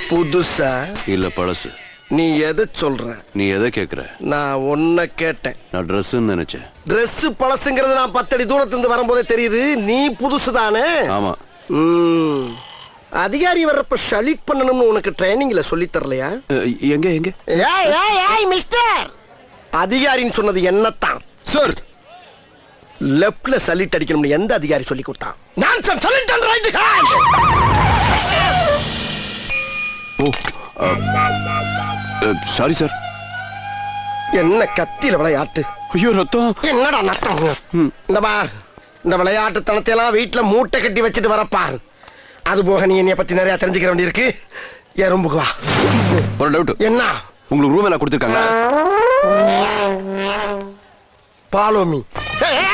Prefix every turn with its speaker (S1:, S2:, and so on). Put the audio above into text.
S1: புதுசா
S2: இல்ல பழசு
S1: நீ எதை சொல்ற
S2: நீ எதை கேக்குற
S1: நான் ஒன்ன கேட்டேன்
S2: நான் ட்ரெஸ்ன்னு நினைச்சேன்
S1: Dress பழசுங்கிறது நான் பத்தடி தூரத்துல இருந்து வரும்போதே தெரியுது நீ புதுசு தானே
S2: ஆமா
S1: ம். அதிகாரி வர்றப்ப ஷலிட் பண்ணணும்னு உனக்கு ட்ரைனிங்ல சொல்லி தரலையா
S2: அஹ், எங்க எங்க
S1: ஏய் ஏய் ஏய் மிஸ்டர் அதிகாரின்னு சொன்னது என்னத்தான்
S2: சார்
S1: லெஃப்ட்ல சலிட் அடிக்கணும்னு எந்த அதிகாரி சொல்லி கொடுத்தான் nonsense salute and right hand
S2: oh sorry sir
S1: என்ன கத்தியில விளையாட்டு
S2: ஐயோ ரத்தம்
S1: என்னடா நட்டம் இந்த பார் இந்த விளையாட்டு தனத்தையெல்லாம் வீட்டுல மூட்டை கட்டி வச்சுட்டு வரப்பார் அது போக நீ என்னைய பத்தி நிறைய தெரிஞ்சுக்க வேண்டியிருக்கு எறும்புக்கு வா
S2: ஒரு டவுட்
S1: என்ன
S2: உங்களுக்கு ரூம் எல்லாம் கொடுத்துருக்காங்க
S1: பாலோமி